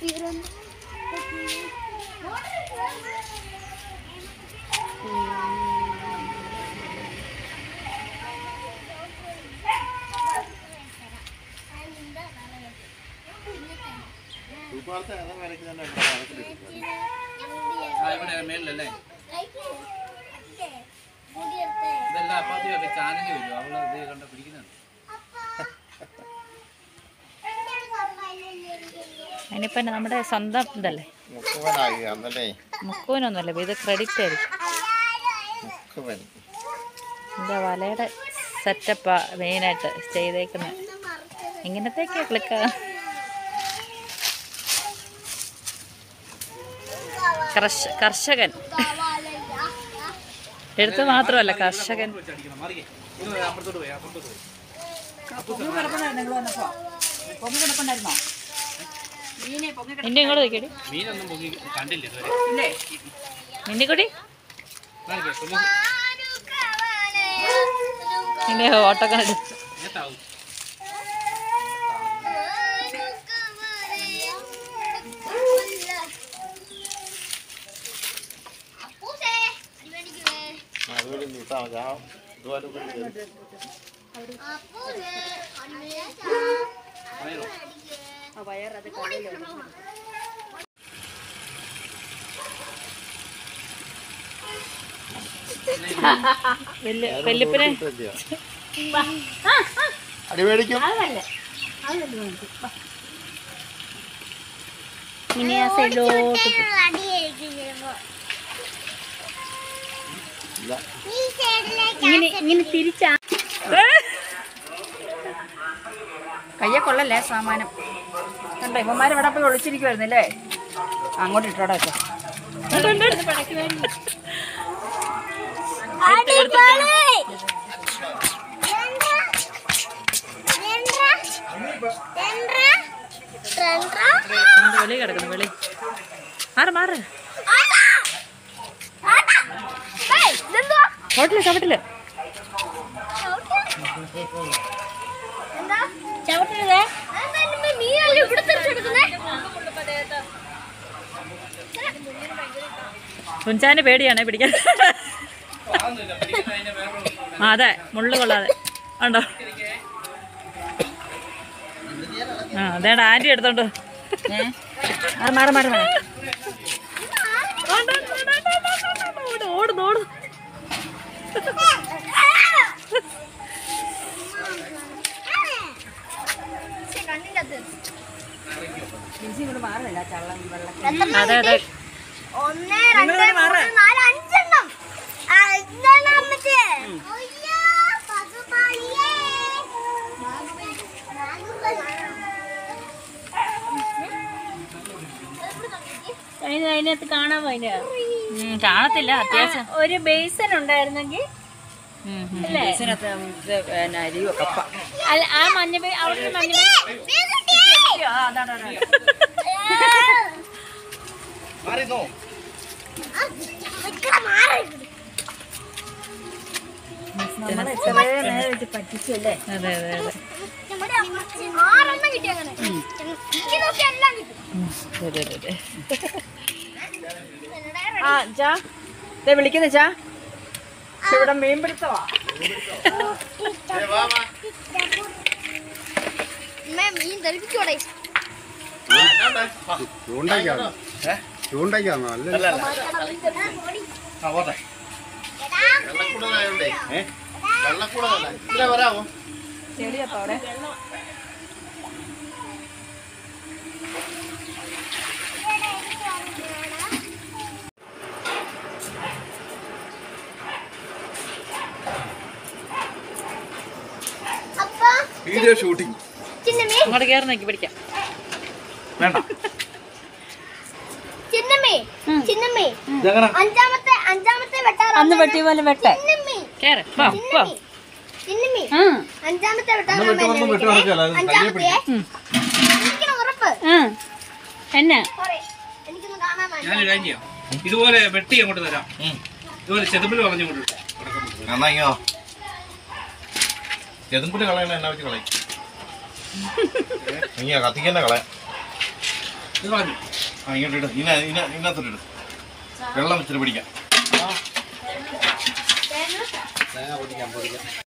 ആ ഇവിടെ മേളിലല്ലേ ഇതെല്ലാം അപ്പാത്തിയൊക്കെ ചാനലിൽ വരും അവള് ഇത് കണ്ട പിടിക്കുന്നുണ്ട് അതിനിപ്പോ നമ്മുടെ സ്വന്തം ഇതല്ലേ മുക്കുവനായി അന്നല്ലേ മുക്കുവനൊന്നുമല്ല ഇത് ക്രെഡിറ്റ് ആയിരിക്കും മുക്കുവൻ എൻ്റെ വലയുടെ സെറ്റപ്പാ മെയിനായിട്ട് ചെയ്തേക്കുന്നത് ഇങ്ങനത്തേക്കാ ക്ലിക്ക് കർഷ കർഷകൻ എഴുത്ത് മാത്രമല്ല കർഷകൻ വെച്ചടിക്കണം മാറിയേ ഇത് അപ്പുറത്തോട്ട് പോയി അപ്പുറത്തോട്ട് പോയി നിന്നെ ഇങ്ങോട്ട് നോക്കിയടി മീനൊന്നും പൊങ്ങി കണ്ടില്ല ഇതുവരെ നിന്നിക്കൂടി മാറിക്കേ, കുഞ്ഞു. നിന്നെ ഓട്ടൊക്കെ എടു നേത്താവും അതുപോലെ നീട്ടാ ഞാൻ ഇതുപോലെ വയറോ വെല്ല് വെല്ലുപ്പിനെ അടിമേടിക്കും ഇനി ആ സൈഡിലോട്ട് ഇല്ല ഇങ്ങനെ ഇങ്ങനെ തിരിച്ചാ കയ്യെ കൊള്ളല്ലേ സാമാനം കണ്ടോ ഇവന്മാർ ഇവിടെ പോയി ഒളിച്ചിരിക്കുവായിരുന്നല്ലേ അങ്ങോട്ട് ഇട്ടോടെ വെച്ചോ വെളി കിടക്കുന്നു വെളി മാറ് മാറ് ചവിട്ടില്ല ചവിട്ടില്ല ചവിട്ടരുതേ മീനല്ലേ ഇവിടെ തെറിച്ചെടുക്കുന്നേ കുഞ്ചാന് പേടിയാണേ പിടിക്കാൻ ആവുന്നില്ല പിടിക്കുന്നതിന് വേറെ ആ അതെ മുള്ളു കൊള്ളാതെ ഉണ്ടോ ആ അതേടാ ആൻറ്റി എടുത്തോണ്ട് മാറി മാറി മാറി ഓട് ഓട് ഓട് അതെ അതെ ഒന്ന് രണ്ട് മൂന്ന് നാല് അഞ്ചെണ്ണം ആ, ഇതാണ് അമ്മച്ചി. അയ്യോ, പകുപാലിയേ. അതിനകത്ത് കാണാൻ പോയില്ല ഉം, കാണത്തില്ല അത്യാവശ്യം ഒരു ബേസൻ ഉണ്ടായിരുന്നെങ്കിൽ ഉം, ഉം. അരിയോ കപ്പ അല്ല ആ മഞ്ഞ ബേ- അവിടെ ഒരു മഞ്ഞ ബേ- മാറിന്നോ നിക്കടാ, മാറ്. പറ്റിച്ചല്ലേ അതെ അതെ അതെ നമ്മുടെ അമ്മച്ചി ആറെണ്ണം കിട്ടി അങ്ങനെ എനിക്ക് നോക്കി എല്ലാം കിട്ടും അതെ അതെ അതെ ആ ചാ ദേ വിളിക്കുന്ന ചാ ഇവിടെ മീൻ പിടുത്തവാ അമ്മേ, മീൻ തെറിപ്പിച്ചോടെ ചൂണ്ടയ്ക്കാണ് ചൂണ്ടയ്ക്കാണോ അല്ല ആ പോട്ടെ വെള്ളക്കൂടലായോണ്ടേ വെള്ളക്കൂടലല്ല ഇതിലെ വരാമോ ചെടിയപ്പോ അവിടെ അപ്പൊ വീഡിയോ ഷൂട്ടിംഗ് ചിന്നമ്മേ അങ്ങോട്ട് കയറി നോക്കി പിടിക്കാം വേണ്ട ചിന്നമ്മേ ചിന്നമ്മേ അഞ്ചാമത്തെ അഞ്ചാമത്തെ വെട്ടാറാ അന്ന് വെട്ടിയ പോലെ വെട്ടെ ചിന്നമ്മേ കയറി പോ പോ ചിന്നമ്മേ ആ അഞ്ചാമത്തെ അന്ന് വെട്ടുമ്പോൾ വെട്ടി നടക്കുകയല്ല, അത് കയ്യിൽ അഞ്ചാമത്തെ എനിക്കൊന്ന് ഉറപ്പ് ആ എന്നാ സോറി എനിക്കൊന്ന് കാണാൻ വേണ്ടി ഞാനൊരു കാര്യം ചെയ്യാം ഇതുപോലെ വെട്ടി അങ്ങോട്ട് തരാം ഇതുപോലെ ചെതുമ്പിൽ പറഞ്ഞു കൊണ്ട് എന്നാ ചെതുമ്പിന് കളയണ എന്നാ വെച്ച് കളയും നീ കത്തിക്കന്നെ കളയാം ഇത് കളഞ്ഞു ആ ഇങ്ങോട്ട് ഇട് ഇന ഇന ഇതിനകത്തോട്ട് ഇട് വെള്ളം വെച്ചിട്ട് പിടിക്കാം തേങ്ങ പൊടിക്കാൻ പൊടിക്കാം